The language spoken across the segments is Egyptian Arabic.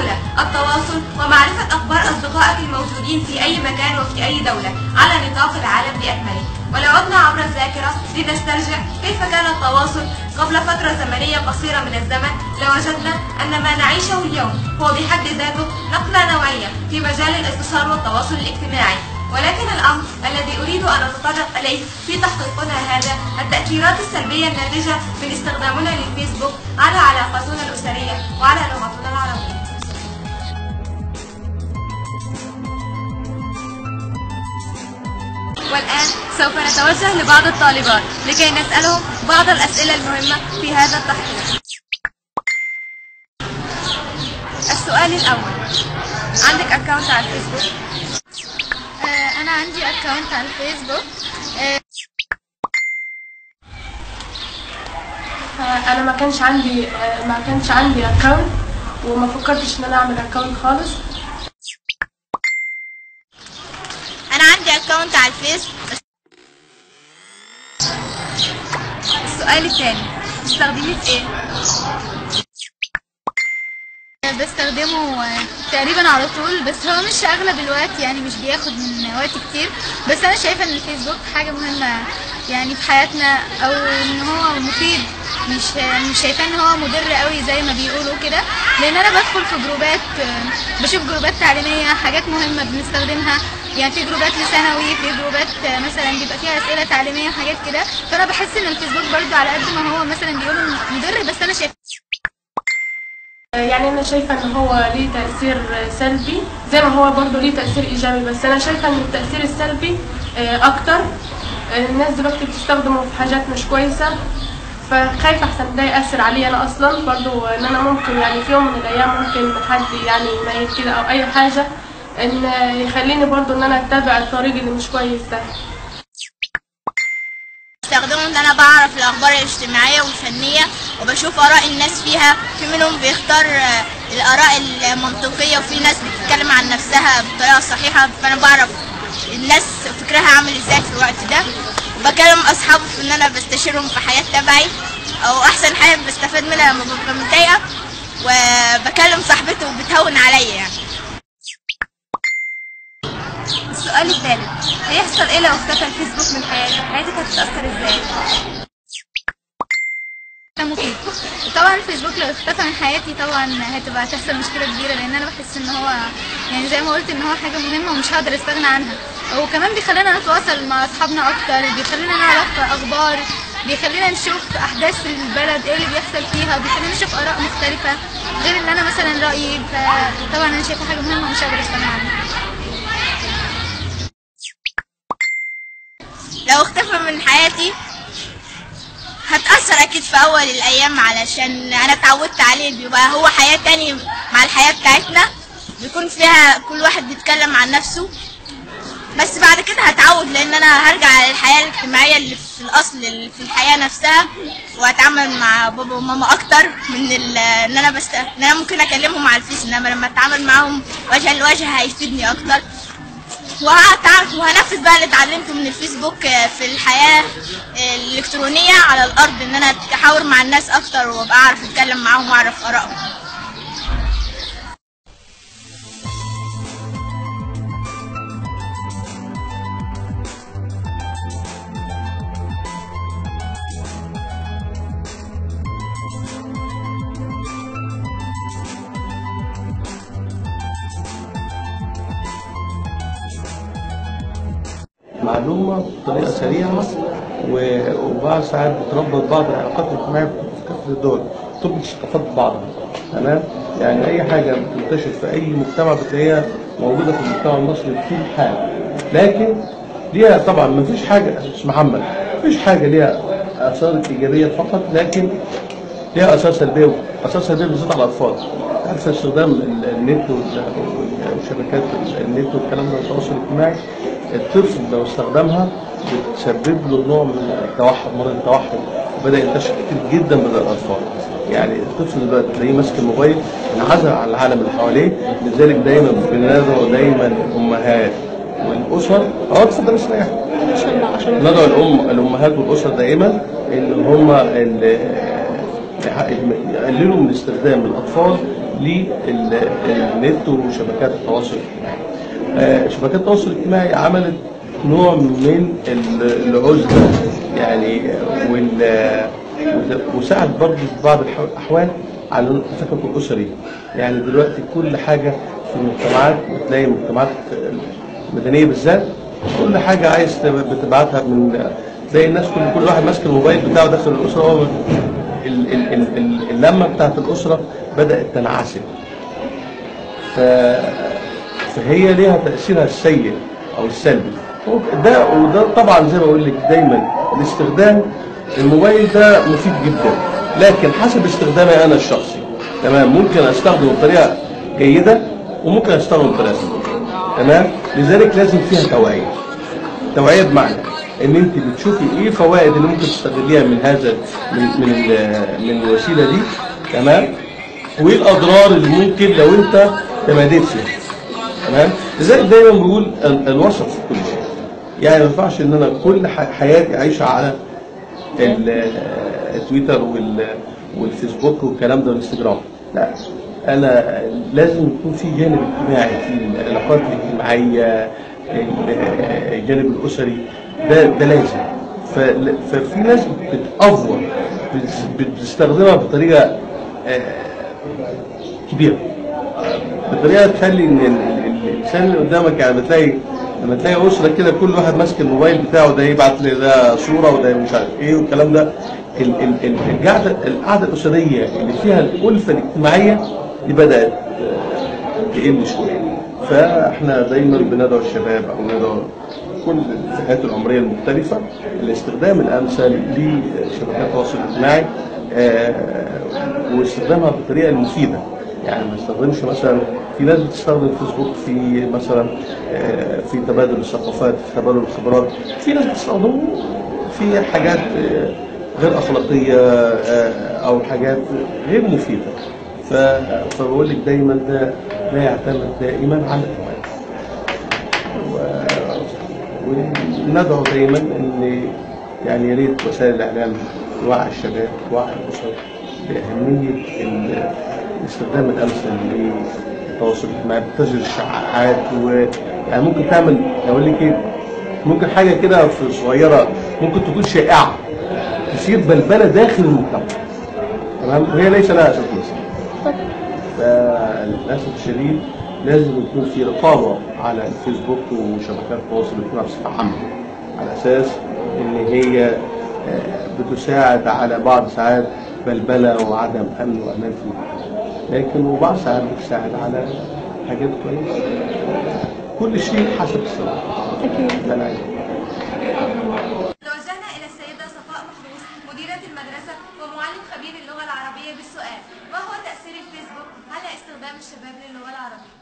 بسهولة التواصل ومعرفة أخبار أصدقائك الموجودين في أي مكان وفي أي دولة على نطاق العالم بأكمله ولو عدنا عبر الذاكرة لنسترجع كيف كان التواصل قبل فترة زمنية قصيرة من الزمن لوجدنا أن ما نعيشه اليوم هو بحد ذاته نقلة نوعية في مجال الاتصال والتواصل الاجتماعي ولكن الأمر الذي أريد أن أتطرق إليه في تحقيقنا هذا التأثيرات السلبية الناتجة من استخدامنا للفيسبوك على علاقاتنا الأسرية وعلى لغتنا العربية والآن سوف نتوجه لبعض الطالبات لكي نسألهم بعض الأسئلة المهمة في هذا التحقيق السؤال الأول عندك أكاونت على الفيسبوك؟ آه، انا عندي اكونت على الفيسبوك آه، انا ما كانش عندي ما كانش عندي اكونت وما فكرتش ان انا اعمل اكونت خالص انا عندي اكونت على الفيس السؤال الثاني تستخدميه في ايه؟ بستخدمه آه، تقريبا على طول بس هو مش اغلب الوقت يعني مش بياخد من وقت كتير بس انا شايفه ان الفيسبوك حاجه مهمه يعني في حياتنا او ان هو مفيد مش مش شايفاه ان هو مضر قوي زي ما بيقولوا كده لان انا بدخل في جروبات آه، بشوف جروبات تعليميه حاجات مهمه بنستخدمها يعني في جروبات لثانوي في جروبات آه، مثلا بيبقى فيها اسئله تعليميه وحاجات كده فانا بحس ان الفيسبوك برضو على قد ما هو مثلا بيقولوا مضر بس انا شايفه يعني انا شايفه ان هو ليه تاثير سلبي زي ما هو برضه ليه تاثير ايجابي بس انا شايفه ان التاثير السلبي آه، اكتر آه، الناس دلوقتي بتستخدمه في حاجات مش كويسه فخايفه احسن ده ياثر عليا انا اصلا برضه ان انا ممكن يعني في يوم من الايام ممكن حد يعني ميت كده او اي حاجه ان يخليني برضه ان انا اتبع الطريق اللي مش كويس ده بستخدمه ان انا بعرف الاخبار الاجتماعيه والفنيه وبشوف اراء الناس فيها في منهم بيختار آه، الاراء المنطقيه وفي ناس بتتكلم عن نفسها بطريقه صحيحه فانا بعرف الناس فكرها عامل ازاي في الوقت ده وبكلم اصحابي في ان انا بستشيرهم في حياه تبعي او احسن حاجه بستفاد منها لما ببقى متضايقه وبكلم صاحبتي وبتهون عليا يعني السؤال الثالث هيحصل ايه لو اختفى الفيسبوك من حياتك؟ حياتك هتتأثر ازاي؟ ده مفيد طبعا الفيسبوك لو اختفى من حياتي طبعا هتبقى تحصل مشكله كبيره لان انا بحس ان هو يعني زي ما قلت ان هو حاجه مهمه ومش هقدر استغنى عنها وكمان بيخلينا نتواصل مع اصحابنا اكتر بيخلينا نعرف اخبار بيخلينا نشوف احداث البلد ايه اللي بيحصل فيها بيخلينا نشوف اراء مختلفه غير ان انا مثلا رايي فطبعا انا شايفه حاجه مهمه ومش هقدر استغنى عنها لو اختفى من حياتي هتأثر أكيد في أول الأيام علشان أنا اتعودت عليه بيبقى هو حياة تاني مع الحياة بتاعتنا بيكون فيها كل واحد بيتكلم عن نفسه بس بعد كده هتعود لأن أنا هرجع للحياة الاجتماعية اللي في الأصل اللي في الحياة نفسها وهتعامل مع بابا وماما أكتر من ال- إن أنا بست... إن أنا ممكن أكلمهم على الفيس إنما لما أتعامل معاهم وجها لوجه هيفيدني أكتر وهتعرف وهنفذ بقى اللي اتعلمته من الفيسبوك آه، في الحياة آه، الإلكترونية على الأرض إن أنا أتحاور مع الناس أكتر وأبقى أعرف أتكلم معاهم وأعرف آرائهم معلومة بطريقة سريعة و- وبعض ساعات بتربط بعض العلاقات الاجتماعية في كافة الدول تربط ثقافات بعضها تمام يعني أي حاجة بتنتشر في أي مجتمع بتلاقيها موجودة في المجتمع المصري في الحال لكن ليها طبعا ما فيش حاجة أستاذ محمد ما فيش حاجة ليها آثار إيجابية فقط لكن ليها آثار سلبية آثار سلبية بالذات على الأطفال أكثر استخدام ال- النت وال- وشبكات النت والكلام ده والتواصل الاجتماعي الطفل لو استخدمها بتسبب له نوع من التوحد مرض التوحد وبدا ينتشر كتير جدا بين الاطفال يعني الطفل دلوقتي تلاقيه ماسك الموبايل انعزل عن العالم اللي حواليه لذلك دايما بندعو دايما الامهات والاسر اه اتفضل استريح ندعو الام الامهات والاسر دائما ان هم ال- يقللوا من استخدام الاطفال للنت وشبكات التواصل الاجتماعي. آه، شبكات التواصل الاجتماعي عملت نوع من ال- العزله يعني وال وساعد برضه في بعض الح- الاحوال على التفكك الاسري يعني دلوقتي كل حاجه في المجتمعات بتلاقي المجتمعات المدنيه بالذات كل حاجه عايز تب- بتبعتها من تلاقي الناس كل كل واحد ماسك الموبايل بتاعه داخل الاسره هو ال- ال- ال- ال- اللمه بتاعت الاسره بدات تنعسل ف... فهي ليها تاثيرها السيء او السلبي ده وده طبعا زي ما بقول لك دايما الاستخدام الموبايل ده مفيد جدا لكن حسب استخدامي انا الشخصي تمام ممكن استخدمه بطريقه جيده وممكن استخدمه بطريقه سيئه تمام لذلك لازم فيها توعيه توعيه بمعنى ان انت بتشوفي ايه فوائد اللي ممكن تستغليها من هذا من من ال- من الوسيله دي تمام وايه الاضرار اللي ممكن لو انت تماديت فيها تمام لذلك دايما بقول ال- الوسط في كل شيء يعني ما ينفعش ان انا كل ح- حياتي عايشه على ال- التويتر وال- والفيسبوك والكلام ده والانستجرام لا انا لازم يكون في جانب اجتماعي في العلاقات الاجتماعيه ال- الجانب الاسري ده ده لازم فل- ففي ناس بتأفور بت- بتستخدمها بطريقه آه، كبيره بطريقه تخلي ان ال- ال- الانسان اللي قدامك يعني بتلاقي لما تلاقي اسره كده كل واحد ماسك الموبايل بتاعه ده يبعت لي ده صوره وده مش عارف ايه والكلام ده ال- ال- ال- القعده القعده الاسريه اللي فيها الالفه الاجتماعيه دي بدات آه، تقل شويه فاحنا دايما بندعو الشباب او ندعو كل الفئات العمريه المختلفه الاستخدام الامثل لشبكات التواصل الاجتماعي آه، واستخدامها بالطريقه المفيده يعني ما استخدمش مثلا في ناس بتستخدم فيسبوك في مثلا آه، في تبادل الثقافات في تبادل الخبرات في ناس بتستخدمه في حاجات آه، غير اخلاقيه آه، او حاجات غير مفيده ف- فبقول لك دايما ده لا يعتمد دائما على التوعيه و- وندعو دايما ان يعني يا ريت وسائل الاعلام توعي الشباب توعي الاسر باهميه ال- الاستخدام الامثل للتواصل الاجتماعي بتنتشر الشائعات و يعني ممكن تعمل اقول لك ايه ممكن حاجه كده في صغيره ممكن تكون شائعه تصير بلبله داخل المجتمع تمام وهي ليس لها اساس مثلا فللاسف الشديد لازم يكون في رقابه على الفيسبوك وشبكات التواصل الاجتماعي بصفه عامه على اساس ان هي آه، بتساعد على بعض ساعات بلبله وعدم امن وامان في المجتمع لكن وبعض ساعات بتساعد على حاجات كويسه كل شيء حسب السبب أكيد ده العلم. توجهنا إلى السيدة صفاء محروس مديرة المدرسة ومعلم خبير اللغة العربية بالسؤال ما هو تأثير الفيسبوك على استخدام الشباب للغة العربية؟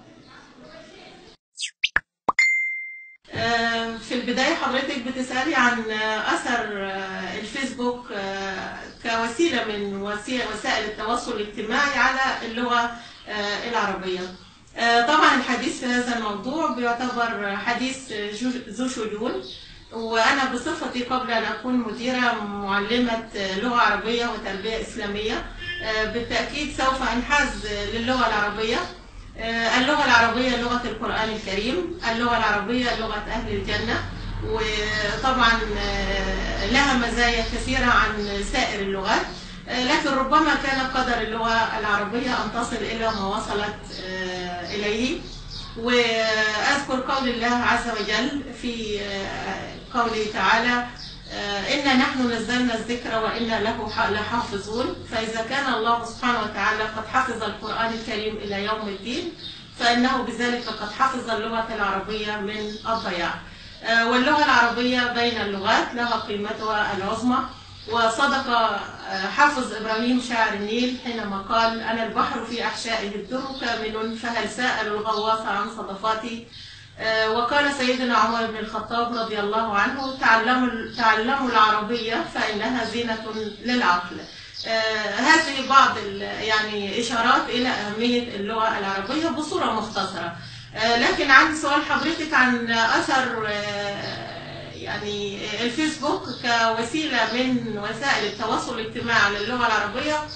آه، في البداية حضرتك بتسألي عن آه، أثر آه، الفيسبوك آه، كوسيلة من وسي- وسائل التواصل الاجتماعي على اللغة آه، العربية آه، طبعا الحديث في هذا الموضوع بيعتبر حديث جو- ذو شجون وأنا بصفتي قبل أن أكون مديرة معلمة آه، لغة عربية وتربية إسلامية آه، بالتأكيد سوف أنحاز للغة العربية آه، اللغة العربية لغة القرآن الكريم اللغة العربية لغة أهل الجنة وطبعا آه، لها مزايا كثيرة عن سائر اللغات آه، لكن ربما كان قدر اللغة العربية أن تصل إلى ما وصلت آه، إليه وأذكر قول الله عز وجل في آه، قوله تعالى آه، إنا نحن نزلنا الذكر وإنا له ح- لحافظون فإذا كان الله سبحانه وتعالى قد حفظ القرآن الكريم إلى يوم الدين فإنه بذلك قد حفظ اللغة العربية من الضياع آه، واللغة العربية بين اللغات لها قيمتها العظمى وصدق آه، حافظ إبراهيم شاعر النيل حينما قال أنا البحر في أحشائه الدر كامن فهل سأل الغواص عن صدفاتي آه، وقال سيدنا عمر بن الخطاب رضي الله عنه تعلموا تعلموا العربية فإنها زينة للعقل آه، هذه بعض ال- يعني إشارات إلى أهمية اللغة العربية بصورة مختصرة آه، لكن عندي سؤال حضرتك عن أثر آه، يعني الفيسبوك كوسيلة من وسائل التواصل الاجتماعي على اللغة العربية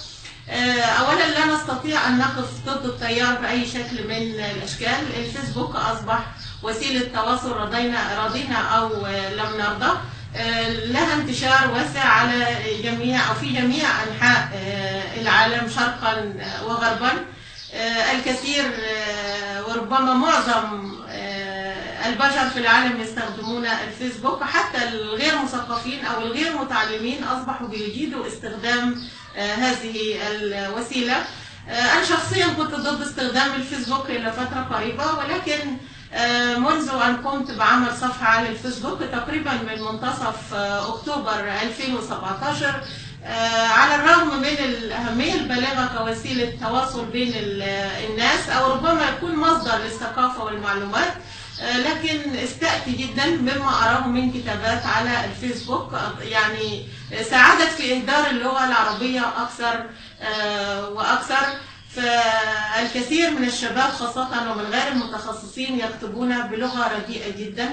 آه، اولا لا نستطيع ان نقف ضد التيار باي شكل من الاشكال الفيسبوك اصبح وسيله تواصل رضينا رضينا او آه، لم نرضى آه، لها انتشار واسع على جميع او في جميع انحاء آه، العالم شرقا وغربا آه، الكثير آه، وربما معظم آه، البشر في العالم يستخدمون الفيسبوك حتى الغير مثقفين او الغير متعلمين اصبحوا بيجيدوا استخدام آه، هذه الوسيله آه، انا شخصيا كنت ضد استخدام الفيسبوك الى فتره قريبه ولكن آه، منذ ان قمت بعمل صفحه على الفيسبوك تقريبا من منتصف آه، اكتوبر 2017 آه، على الرغم من الأهمية البالغة كوسيلة تواصل بين ال- الناس أو ربما يكون مصدر للثقافة والمعلومات آه، لكن استأتي جدا مما أراه من كتابات على الفيسبوك آه، يعني ساعدت في إهدار اللغة العربية أكثر آه، وأكثر فالكثير من الشباب خاصة ومن غير المتخصصين يكتبون بلغة رديئة جدا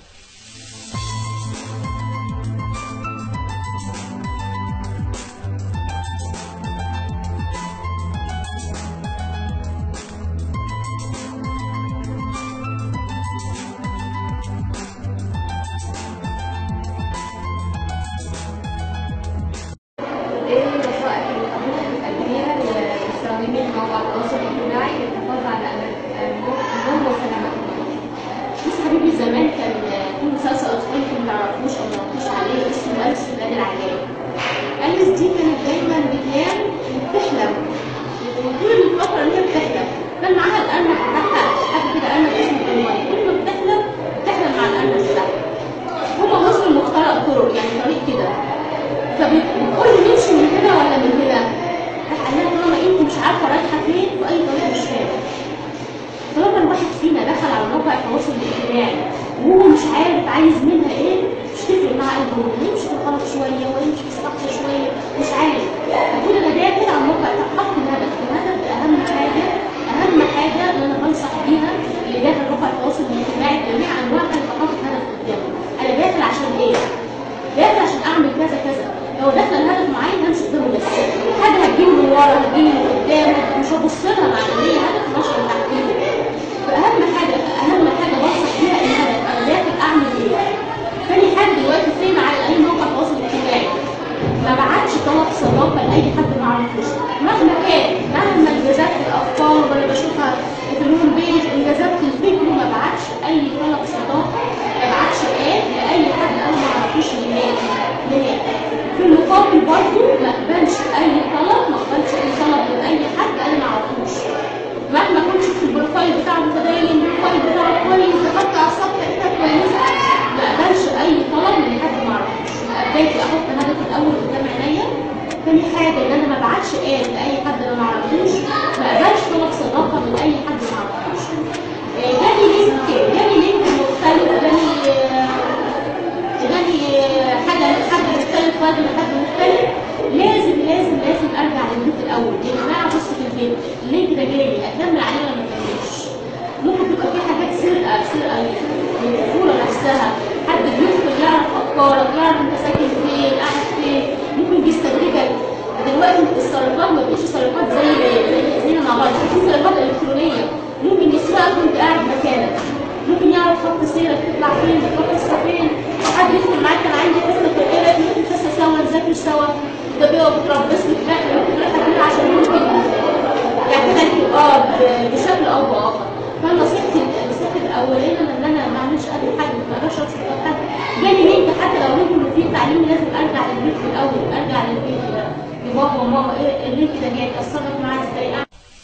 ايه الوسائل اللي حضرتك بتقدميها لمستخدمين مواقع التواصل الاجتماعي للحفاظ على امنهم وسلامتهم؟ بص حبيبي زمان كان في مسلسل اطفال يمكن ما تعرفوش او ما تعرفوش عليه اسمه أليس في بلاد العجائب. أليس دي كانت دايما بتنام وبتحلم وطول الفترة اللي هي بتحلم كان معاها الأرنب بتاعها حاجة كده أرنب اسمه أمي كل ما بتحلم بتحلم مع الأرنب بتاعها. هما وصلوا لمخترع طرق يعني طريق كده فبتقول لي نمشي من هنا ولا من هنا؟ راح قال لها ماما انت مش عارفه رايحه فين في اي طريق مش فاهم. طالما الواحد فينا دخل على موقع التواصل الاجتماعي وهو مش عارف عايز منها ايه مش تفرق مع قلبه يمشي في الغلط شويه ويمشي في الصح شويه مش عارف المفروض انا داخل على الموقع ده حط الهدف الهدف ده اهم حاجه اهم حاجه اللي انا بنصح بيها اللي داخل موقع التواصل الاجتماعي جميع انواعها يبقى حاطط هدف قدامه انا داخل عشان ايه؟ داخل عشان اعمل كذا كذا لو داخل الهدف معين همشي قدامه بس حاجه هتجيلي من ورا هتجيلي من قدام مش هبص لها معنويه هدف ماشي من تحتيه فاهم حاجه اهم حاجه بنصح بيها الهدف انا داخل اعمل ايه تاني حاجه دلوقتي فين على اي موقع تواصل اجتماعي ما بعتش طلب صداقه لاي حد ما اعرفوش مهما كان مهما انجازات الافكار وانا بشوفها في الهوم بيج انجازات الفكر ما بعتش اي طلب صداقه ما بعتش ايه لاي حد انا ما اعرفوش نهائي نهائي في المقابل برضه ما اقبلش اي طلب ما اقبلش اي طلب من اي حد انا ما اعرفوش مهما كنت شفت البروفايل بتاعه متدين البروفايل بتاعه كويس دخلت على الصفحه كده كويسه ما اقبلش اي طلب من حد ما اعرفوش يبقى بدايتي احط هدف الاول قدام عينيا تاني حاجه ان انا ما بعتش ايه لاي حد انا ما اعرفوش ما اقبلش طلب صداقه من اي حد ما اعرفوش آه، جالي لينك جالي لينك مختلف جالي آه، جالي آه، حاجه من حد مختلف وادي من حد مختلف لازم لازم لازم ارجع للبيت الاول يا جماعه بصوا في البيت اللينك ده جالي اكمل عليه ولا ما اكملش ممكن تبقى في حاجات سرقه سرقه من الطفوله نفسها حد بيدخل يعرف افكارك يعرف انت ساكن فين قاعد فين ممكن بيستدرجك دلوقتي السرقات ما بقتش سرقات زي زي زينا مع بعض في سرقات الكترونيه ممكن يسرقك وانت قاعد مكانك ممكن يعرف خط سيرك تطلع فين تروح حصه فين حد يدخل معاك كان عندي حصه في ايه ممكن حصه سوا نذاكر سوا ده بيبقى بتربص لي في الاخر ممكن رايحه كده عشان ممكن يعتمد اه ب- بشكل او باخر فنصيحتي نصيحتي الاولانيه ان انا ما اعملش اي حاجه ما اقدرش اوصف حد جالي لينك حتى لو لينك مفيد تعليمي لازم ارجع للبيت في الاول ارجع للبيت كده لبابا وماما ايه اللينك ده جاي اتصرف معاه ازاي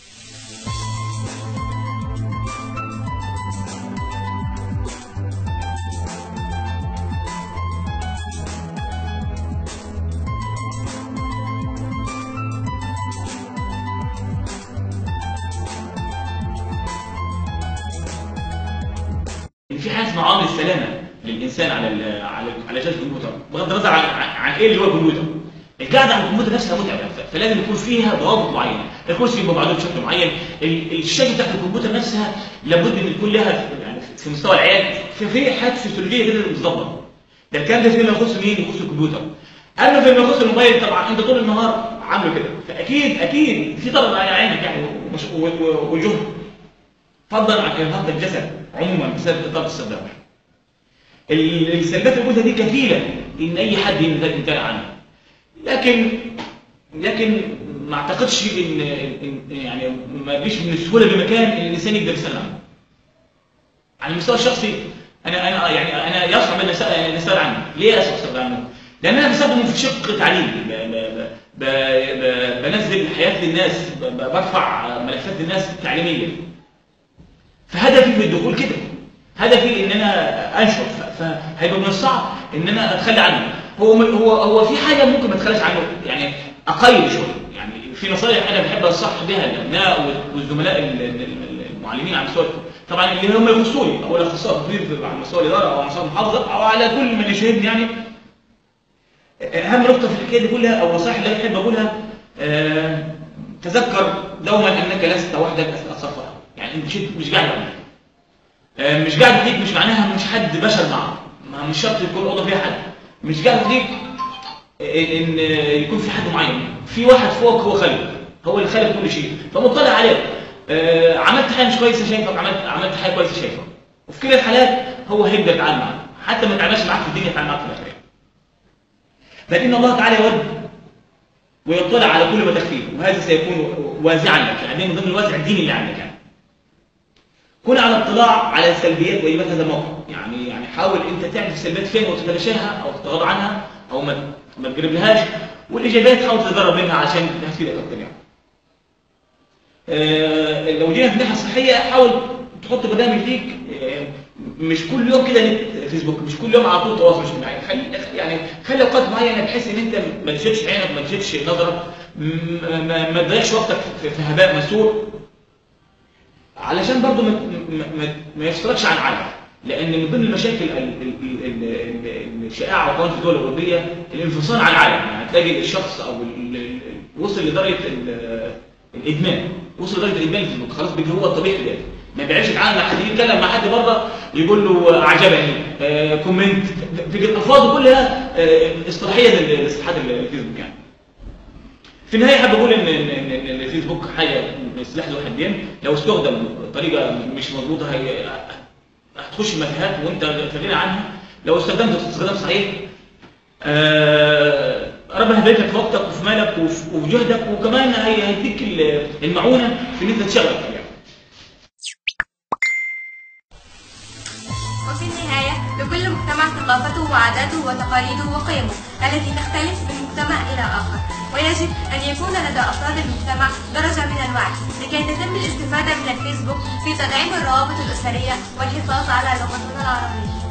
في حاجه اسمها عامل السلامه للانسان على ال على ال على جهاز الكمبيوتر بغض النظر عن عن عن ايه اللي هو الكمبيوتر القعده على الكمبيوتر نفسها متعبه ف- فلازم يكون فيها ضوابط معينه الكرسي يبقى معدول بشكل معين ال- الشاشه بتاعت الكمبيوتر نفسها لابد ان يكون لها يعني في مستوى العيال في في حاجات فسيولوجيه كده متظبطه ده الكلام ده فيما يخص مين يخص الكمبيوتر اما فيما يخص الموبايل طبعا انت طول النهار عملوا كده فاكيد اكيد في ضرر على عينك يعني ومش- و- و- وجهد فضلا عن ارهاق الجسد عموما بسبب اطاله الصدام ال- السلبيات اللي قلتها دي كفيله ان اي حد يمتنع عنها لكن لكن ما اعتقدش ان إن- يعني ما يجيش من السهوله بمكان ان الانسان يقدر يستغنى عنه على المستوى الشخصي انا انا يعني انا يصعب ان أس- ان استغنى عنه ليه اصعب استغنى عنه لان انا بستخدمه في شق تعليمي ب- ب- ب- ب- بنزل حياه للناس ب- ب- برفع ملفات للناس تعليميه فهدفي في الدخول كده هدفي ان انا انشر ف- فهيبقى من الصعب ان انا اتخلى عنه هو م- هو هو في حاجه ممكن ما اتخلاش عنه يعني اقيد شويه يعني في نصائح انا بحب انصح بها الابناء وال- والزملاء ال- ال- ال- المعلمين على مستوى طبعا اللي هم يخصوني او الاخصائي التطبيق على مستوى الاداره او على مستوى المحافظه او على كل من يشاهدني يعني اهم نقطه في الحكايه دي كلها او النصائح اللي أنا بحب اقولها آه، تذكر دوما انك لست وحدك اثناء السفر يعني انت مش مش قاعد لوحدك آه، مش قاعد وحدك مش معناها مش حد بشر معه ما مش شرط يكون الاوضه فيها حد مش قاعد وحدك آه، ان آه، يكون في حد معين في واحد فوق هو خالق هو اللي خالق كل شيء فمطلع عليه آه، عملت حاجه مش كويسه شايفك عملت عملت حاجه كويسه شايفك وفي كلا الحالات هو هيبدا يتعامل معاك حتى ما يتعاملش معاك في الدنيا يتعامل معاك في الاخره لكن الله تعالى يود ويطلع على كل ما تخفيه وهذا سيكون وازعا لك يعني من ضمن الوازع الديني اللي عندك يعني كن على اطلاع على سلبيات وايجابيات هذا الموقع يعني يعني حاول انت تعرف السلبيات فين وتتلاشاها او تتغاضى عنها او ما ما تقربلهاش والايجابيات حاول تتدرب منها عشان تفيدك اكتر يعني آه، لو جينا في الناحيه الصحيه حاول تحط برنامج ليك آه، مش كل يوم كده نت فيسبوك مش كل يوم على طول تواصل اجتماعي خلي يعني خلي اوقات معينه بحيث ان انت ما تشدش عينك ما تشدش نظرك م- ما, ما تضيعش وقتك في في هباء مسور علشان برضو ما, ما, ما, ما يفصلكش عن عالم لان من ضمن المشاكل ال- ال- ال- ال- الشائعه وكمان في الدول الاوروبيه الانفصال عن العالم يعني تلاقي الشخص او ال- ال- وصل لدرجه ال- الادمان وصل لدرجه الادمان في الفيسبوك خلاص بيجي هو الطبيعي دلوقتي ما بيعيش يتعامل مع حد يتكلم مع حد بره يقول له اعجبني آه كومنت في الالفاظ كلها آه اصطلاحيه لل- لاصطلاحات الفيسبوك يعني في النهايه حابب اقول ان ان ان إن الفيسبوك حاجه سلاح ذو حدين لو استخدم بطريقه مش مظبوطه هي هتخش متاهات وانت في غنى عنها لو استخدمت استخدام صحيح آه ربنا هيبارك لك في وقتك وفي مالك وفي وفي جهدك وكمان هي- هيديك ال- المعونه في ان انت تشتغل يعني. وفي النهاية لكل مجتمع ثقافته وعاداته وتقاليده وقيمه التي تختلف من مجتمع إلى آخر ويجب أن يكون لدى أفراد المجتمع درجة من الوعي لكي تتم الاستفادة من الفيسبوك في تدعيم الروابط الأسرية والحفاظ على لغتنا العربية